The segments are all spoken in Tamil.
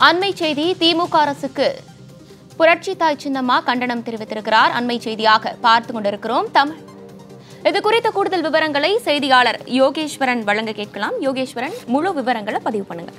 அண்மை செய்தி திமுக அரசுக்கு புரட்சி தாய் சின்னம்மா கண்டனம் தெரிவித்திருக்கிறார் அண்மை செய்தியாக பார்த்து கொண்டிருக்கிறோம் தமிழ் இது குறித்த கூடுதல் விவரங்களை செய்தியாளர் யோகேஸ்வரன் வழங்க கேட்கலாம் யோகேஸ்வரன் முழு விவரங்களை பதிவு பண்ணுங்க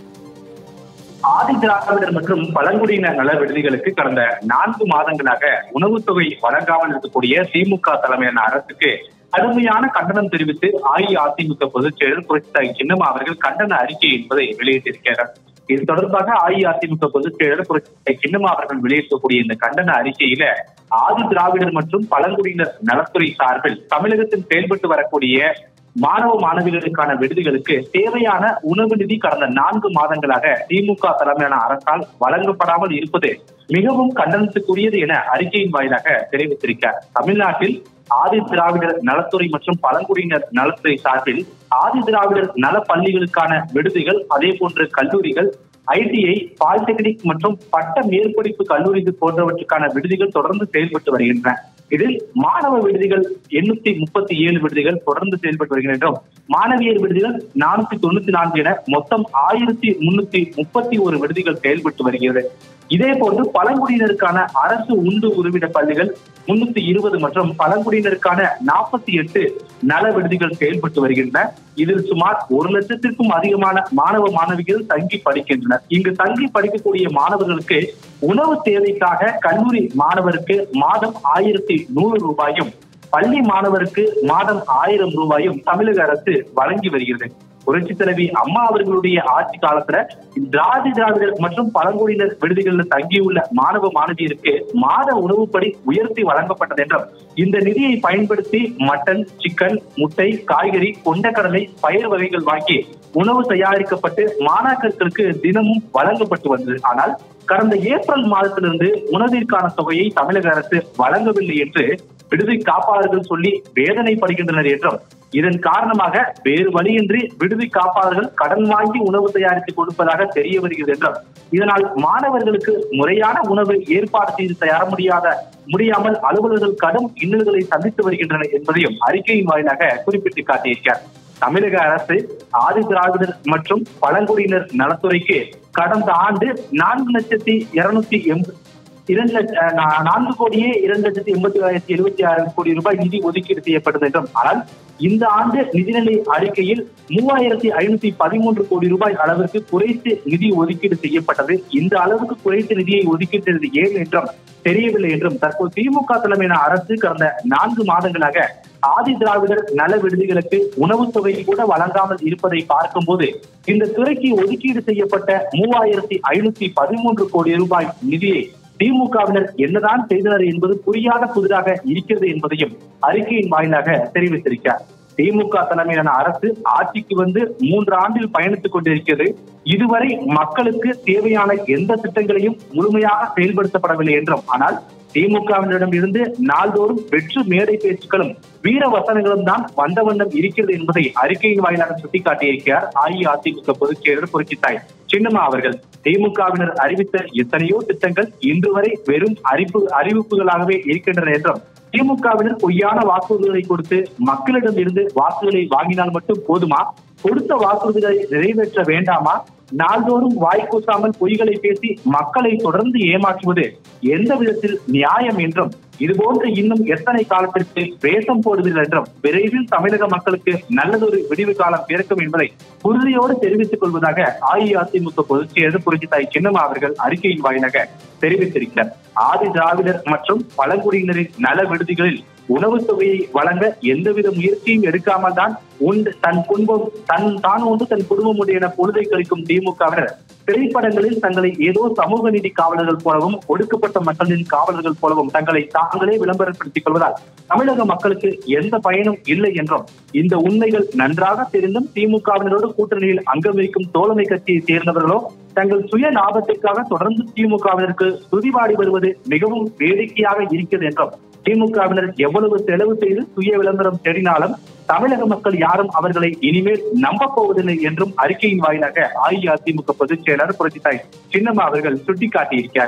ஆதி திராவிடர் மற்றும் பழங்குடியினர் நல விடுதிகளுக்கு கடந்த நான்கு மாதங்களாக உணவுத்தொகை வழங்காமல் இருக்கக்கூடிய திமுக தலைமையான அரசுக்கு கடுமையான கண்டனம் தெரிவித்து அஇஅதிமுக பொதுச் செயலர் புரட்சித்தாய் சின்னம்மா அவர்கள் கண்டன அறிக்கை என்பதை வெளியிட்டிருக்கிறார் இது தொடர்பாக அஇஅதிமுக பொதுச் செயலர் புரட்சித்தாய் சின்னம்மா அவர்கள் வெளியிட்டக்கூடிய இந்த கண்டன அறிக்கையில ஆதி திராவிடர் மற்றும் பழங்குடியினர் நலத்துறை சார்பில் தமிழகத்தில் செயல்பட்டு வரக்கூடிய மாணவ மாணவிகளுக்கான விடுதிகளுக்கு தேவையான உணவு நிதி கடந்த நான்கு மாதங்களாக திமுக தலைமையிலான அரசால் வழங்கப்படாமல் இருப்பது மிகவும் கண்டனத்துக்குரியது என அறிக்கையின் வாயிலாக தெரிவித்திருக்கிறார் தமிழ்நாட்டில் ஆதி திராவிடர் நலத்துறை மற்றும் பழங்குடியினர் நலத்துறை சார்பில் ஆதி திராவிடர் நல பள்ளிகளுக்கான விடுதிகள் அதே போன்று கல்லூரிகள் ஐடிஐ பாலிடெக்னிக் மற்றும் பட்ட மேற்படிப்பு கல்லூரிகள் போன்றவற்றுக்கான விடுதிகள் தொடர்ந்து செயல்பட்டு வருகின்றன இதில் மாணவ விடுதிகள் எண்ணூத்தி முப்பத்தி ஏழு விடுதிகள் தொடர்ந்து செயல்பட்டு வருகின்றன மாணவியர் விடுதிகள் நானூத்தி தொண்ணூத்தி நான்கு என மொத்தம் ஆயிரத்தி முன்னூத்தி முப்பத்தி ஒரு விடுதிகள் செயல்பட்டு வருகிறது இதே போன்று பழங்குடியினருக்கான அரசு உண்டு உருவிட பள்ளிகள் முன்னூத்தி இருபது மற்றும் பழங்குடியினருக்கான நாற்பத்தி எட்டு நல விடுதிகள் செயல்பட்டு வருகின்றன இதில் சுமார் ஒரு லட்சத்திற்கும் அதிகமான மாணவ மாணவிகள் தங்கி படிக்கின்றனர் இங்கு தங்கி படிக்கக்கூடிய மாணவர்களுக்கு உணவு தேவைக்காக கல்லூரி மாணவருக்கு மாதம் ஆயிரத்தி நூறு ரூபாயும் பள்ளி மாணவருக்கு மாதம் ஆயிரம் ரூபாயும் தமிழக அரசு வழங்கி வருகிறது புரட்சி தலைவி அம்மா அவர்களுடைய ஆட்சி காலத்துல திராவிட திராவிடர் மற்றும் பழங்குடியினர் விடுதிகளில் தங்கியுள்ள மாணவ மாணவியருக்கு மாத உணவுப்படி உயர்த்தி வழங்கப்பட்டது என்றும் இந்த நிதியை பயன்படுத்தி மட்டன் சிக்கன் முட்டை காய்கறி கொண்டக்கடலை பயிர் வகைகள் வாங்கி உணவு தயாரிக்கப்பட்டு மாணாக்கர்களுக்கு தினமும் வழங்கப்பட்டு வந்தது ஆனால் கடந்த ஏப்ரல் மாதத்திலிருந்து உணவிற்கான தொகையை தமிழக அரசு வழங்கவில்லை என்று விடுதி காப்பாளர்கள் சொல்லி வேதனைப்படுகின்றனர் என்றும் இதன் காரணமாக வேறு வழியின்றி விடுதி காப்பாளர்கள் கடன் வாங்கி உணவு தயாரித்து கொடுப்பதாக தெரிய வருகிறது என்றும் இதனால் மாணவர்களுக்கு முறையான உணவு ஏற்பாடு செய்து தர முடியாத முடியாமல் அலுவலர்கள் கடும் இன்னல்களை சந்தித்து வருகின்றனர் என்பதையும் அறிக்கையின் வாயிலாக குறிப்பிட்டு காட்டியிருக்கிறார் தமிழக அரசு ஆதி திராவிடர் மற்றும் பழங்குடியினர் நலத்துறைக்கு கடந்த ஆண்டு நான்கு லட்சத்தி இருநூத்தி எண்பது இரண்டு லட்ச நா- நான்கு கோடியே இரண்டு லட்சத்தி எண்பத்தி ஆயிரத்தி எழுபத்தி ஆறு கோடி ரூபாய் நிதி ஒதுக்கீடு செய்யப்பட்டது என்றும் ஆனால் இந்த ஆண்டு நிதிநிலை அறிக்கையில் மூவாயிரத்தி ஐநூத்தி பதிமூன்று கோடி ரூபாய் அளவிற்கு குறைத்து நிதி ஒதுக்கீடு செய்யப்பட்டது இந்த அளவுக்கு குறைத்து நிதியை ஒதுக்கீட்டது ஏன் என்றும் தெரியவில்லை என்றும் தற்போது திமுக தலைமையிலான அரசு கடந்த நான்கு மாதங்களாக ஆதி திராவிடர் நல விடுதிகளுக்கு உணவுத் தொகை கூட வழங்காமல் இருப்பதை பார்க்கும்போது இந்த துறைக்கு ஒதுக்கீடு செய்யப்பட்ட மூவாயிரத்தி ஐநூத்தி பதிமூன்று கோடி ரூபாய் நிதியை திமுகவினர் என்னதான் செய்தனர் என்பது புரியாத புதிராக இருக்கிறது என்பதையும் அறிக்கையின் வாயிலாக தெரிவித்திருக்கிறார் திமுக தலைமையிலான அரசு ஆட்சிக்கு வந்து மூன்று ஆண்டில் பயணித்துக் கொண்டிருக்கிறது இதுவரை மக்களுக்கு தேவையான எந்த திட்டங்களையும் முழுமையாக செயல்படுத்தப்படவில்லை என்றும் ஆனால் திமுகவினரிடம் இருந்து நாள்தோறும் வெற்று மேடை பேச்சுக்களும் வீர வசனங்களும் தான் வந்த வண்ணம் இருக்கிறது என்பதை அறிக்கையின் வாயிலாக சுட்டிக்காட்டியிருக்கிறார் அஇஅதிமுக பொதுச் செயலர் புரட்சித்தாய் சின்னம்மா அவர்கள் திமுகவினர் அறிவித்த எத்தனையோ திட்டங்கள் இன்று வரை வெறும் அறிப்பு அறிவிப்புகளாகவே இருக்கின்றன என்றும் திமுகவினர் பொய்யான வாக்குறுதிகளை கொடுத்து மக்களிடம் இருந்து வாக்குகளை வாங்கினால் மட்டும் போதுமா கொடுத்த வாக்குறுதிகளை நிறைவேற்ற வேண்டாமா நாள்தோறும் வாய் கூசாமல் பொய்களை பேசி மக்களை தொடர்ந்து ஏமாற்றுவது எந்த விதத்தில் நியாயம் என்றும் இதுபோன்று இன்னும் எத்தனை காலத்திற்கு வேஷம் போடுவீர்கள் என்றும் விரைவில் தமிழக மக்களுக்கு நல்லதொரு விடிவு காலம் பிறக்கும் என்பதை உறுதியோடு தெரிவித்துக் கொள்வதாக அஇஅதிமுக பொதுச் செயலர் புரட்சித்தாய் சின்னம்மா அவர்கள் அறிக்கையின் வாயிலாக தெரிவித்திருக்கிறார் ஆதி திராவிடர் மற்றும் பழங்குடியினரின் நல விடுதிகளில் உணவுத் தொகையை வழங்க எந்தவித முயற்சியும் எடுக்காமல் தான் உண்டு தன் குடும்பம் தன் தான் ஒன்று தன் குடும்பமுடைய என பொழுதை கழிக்கும் திமுகவினர் திரைப்படங்களில் தங்களை ஏதோ சமூக நீதி காவலர்கள் போலவும் ஒடுக்கப்பட்ட மக்களின் காவலர்கள் போலவும் தங்களை தாங்களே விளம்பரப்படுத்திக் கொள்வதால் தமிழக மக்களுக்கு எந்த பயனும் இல்லை என்றும் இந்த உண்மைகள் நன்றாக தெரிந்தும் திமுகவினரோடு கூட்டணியில் அங்கம் வைக்கும் தோழமை கட்சியை சேர்ந்தவர்களோ தங்கள் சுய லாபத்திற்காக தொடர்ந்து திமுகவினருக்கு துதிபாடி வருவது மிகவும் வேடிக்கையாக இருக்கிறது என்றும் திமுகவினர் எவ்வளவு செலவு செய்து சுய விளம்பரம் தேடினாலும் தமிழக மக்கள் யாரும் அவர்களை இனிமேல் நம்பப் போவதில்லை என்றும் அறிக்கையின் வாயிலாக அஇஅதிமுக பொதுச் செயலர் புரட்சித்தாய் சின்னம்மா அவர்கள் சுட்டிக்காட்டியிருக்கிறார்கள்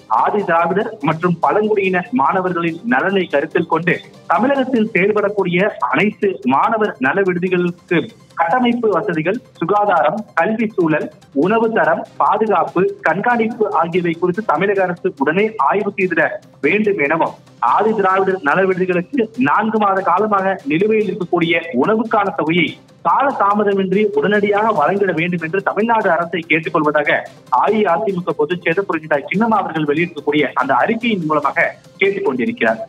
ஆதி திராவிடர் மற்றும் பழங்குடியின மாணவர்களின் நலனை கருத்தில் கொண்டு தமிழகத்தில் செயல்படக்கூடிய அனைத்து மாணவர் நல விடுதிகளுக்கு கட்டமைப்பு வசதிகள் சுகாதாரம் கல்வி சூழல் உணவு தரம் பாதுகாப்பு கண்காணிப்பு ஆகியவை குறித்து தமிழக அரசு உடனே ஆய்வு செய்திட வேண்டும் எனவும் ஆதி திராவிடர் நல விடுதிகளுக்கு நான்கு மாத காலமாக நிலுவையில் இருக்கக்கூடிய உணவுக்கான தொகையை கால தாமதமின்றி உடனடியாக வழங்கிட வேண்டும் என்று தமிழ்நாடு அரசை கேட்டுக்கொள்வதாக அஇஅதிமுக பொதுச் செயலர் புரட்சிதாய் சின்னம்மா அவர்கள் வெளியிட்டிருக்கக்கூடிய அந்த அறிக்கையின் மூலமாக கேட்டுக்கொண்டிருக்கிறார்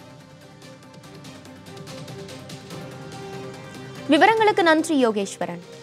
விவரங்களுக்கு நன்றி யோகேஸ்வரன்